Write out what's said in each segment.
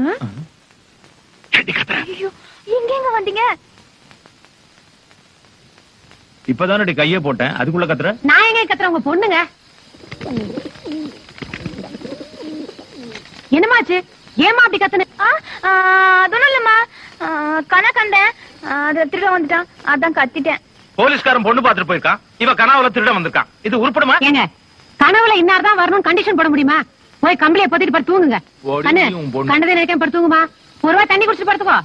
ஐயோ எங்க எங்க வந்தீங்க இப்பதானடி கையே போட்டேன் அதுக்குள்ள கத்துற நான் எங்க கத்துறேன் உங்க பொண்ணுங்க என்னமாச்சு ஏமா அப்படி கத்துன ஆ, ஆ, அதொன்னும் இல்லம்மா ஆ, கண கண்டேன் ஆ, அதுல திருட வந்துட்டான் அதான் கத்திட்டேன் போலீஸ்காரன் பொண்ணு பாத்துட்டு போயிருக்கான் இவ கனாவுல திருட வந்திருக்கான் இது உருப்படுமா ஏங்க கனவுல இன்னார் தான் வரணும் கண்டிஷன் போட முடியுமா போய் கம்பளியை பொத்திட்டு படுத்து தூங்குங்க ஓடி கண்ணு உன் பொண்ணு. கண்டதை நினைக்காம படுத்து தூங்குமா ஒரு ரூபாய் தண்ணி குடிச்சிட்டு படுத்துக்கோ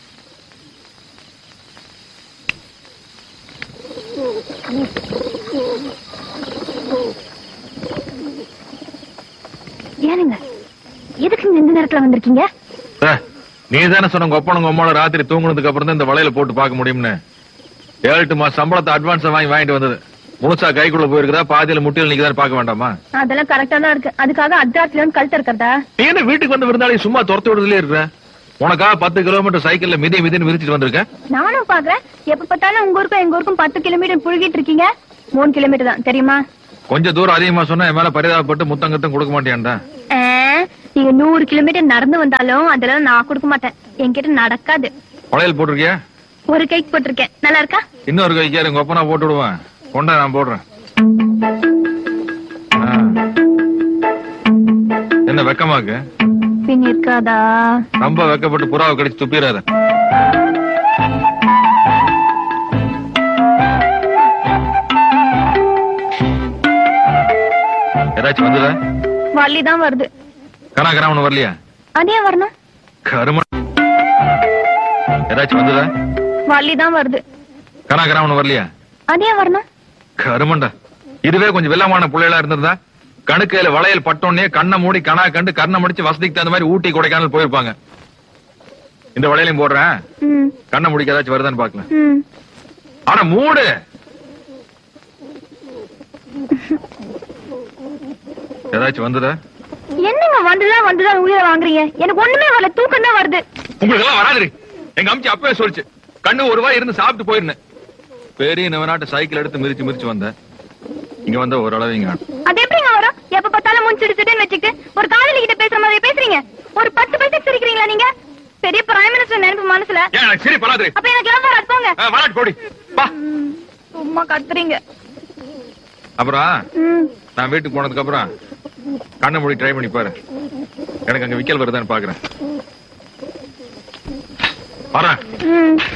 ஏனுங்க எதுக்கு இந்த நேரத்துல வந்திருக்கீங்க நீ தானே சொன்ன உங்க ஒப்பனுங்க உம்மோட ராத்திரி தூங்குனதுக்கு அப்புறம் தான் இந்த வளையல போட்டு பார்க்க முடியும்னு ஏழு எட்டு மாசம் சம்பளத்தை அட்வான்ஸ் வாங்கி வாங்கிட்டு வந்தது முழுசா கைக்குள்ள போயிருக்குதா பாதியில முட்டியில் நிக்குதான்னு பார்க்க வேண்டாமா அதெல்லாம் கரெக்டா தான் இருக்கு அதுக்காக அட்ராஸ்ல கழுத்த இருக்கிறதா நீ என்ன வீட்டுக்கு வந்து விருந்தாளி சும்மா துரத்து விடுறதுலயே இருக்கிற உனக்கா பத்து கிலோமீட்டர் சைக்கிள்ல மிதி மிதின்னு விரிச்சிட்டு வந்திருக்க நானும் பாக்குறேன் எப்ப பார்த்தாலும் உங்க ஊருக்கும் எங்க ஊருக்கும் பத்து கிலோமீட்டர் புழுகிட்டு இருக்கீங்க மூணு கிலோமீட்டர் தான் தெரியுமா கொஞ்சம் தூரம் அதிகமா சொன்னா என் மேல பரிதாபப்பட்டு முத்தங்கத்தம் கொடுக்க மாட்டேன்டா ஆ, நீங்க நூறு கிலோமீட்டர் நடந்து வந்தாலும் அதெல்லாம் நான் கொடுக்க மாட்டேன் என்கிட்ட நடக்காது வளையல் போட்டிருக்கியா ஒரு கைக்கு போட்டிருக்கேன் நல்லா இருக்கா இன்னொரு கைக்காரு உங்க ஒப்பனா போட்டு விடுவேன் கொண்டா நான் போடுறேன் ஆ. என்ன வெக்கமாக்கு பின் இருக்காதா ரொம்ப வெக்கப்பட்டு புறாவை கடிச்சு துப்பிடாத ஏதாச்சும் வந்ததா வள்ளி தான் வருது கனா கராமன் வரலையா அதே வரணும் கரும ஏதாச்சும் வந்ததா வள்ளி தான் வருது கனா கராமன் வரலையா அதே வரணும் கருமண்டா இதுவே கொஞ்சம் வெள்ளமான பிள்ளைகளா இருந்திருந்தா கணுக்கையில வளையல் பட்டோன்னே கண்ணை மூடி கணா கண்டு கண்ணை முடிச்சு வசதிக்கு தகுந்த மாதிரி ஊட்டி கொடைக்கானல் போயிருப்பாங்க இந்த வளையலையும் போடுறேன் ம் கண்ணை முடிக்க ஏதாச்சும் வருதான்னு பாக்கலாம் ம் ஆனா மூடு ஏதாச்சும் வந்ததா என்னங்க வந்துதான் வந்துதான் உயிரை வாங்குறீங்க எனக்கு ஒண்ணுமே வரல தூக்கம் தான் வருது உங்களுக்கு எல்லாம் வராது எங்க அம்ச்சி அப்பவே சொல்லிச்சு கண்ணு ஒரு வாய் இருந்து சாப்பிட்டு போயிருந்தேன் பெரிய நவநாட்டு சைக்கிள் எடுத்து மிதிச்சு மிதிச்சு வந்தேன் இங்க வந்த ஓரளவு இங்க அது எப்படிங்க வரும் எப்ப பார்த்தாலும் முடிச்சிடுச்சுன்னு வச்சுக்கிட்டு ஒரு காதலி கிட்ட பேசுற மாதிரி பேசுறீங்க ஒரு பத்து பைசா சிரிக்கிறீங்களா நீங்க பெரிய பிரைம் மினிஸ்டர் நினைப்பு மனசுல ஏன் எனக்கு சரி பராது அப்ப எனக்கு எல்லாம் வராது போங்க வராட்டு போடி வா ம், சும்மா கத்துறீங்க அப்புறம் ம் நான் வீட்டுக்கு போனதுக்கு அப்புறம் கண்ணை மூடி ட்ரை பண்ணி பாரு எனக்கு அங்க விக்கல் வருதான்னு பாக்குறேன் வரேன் ம்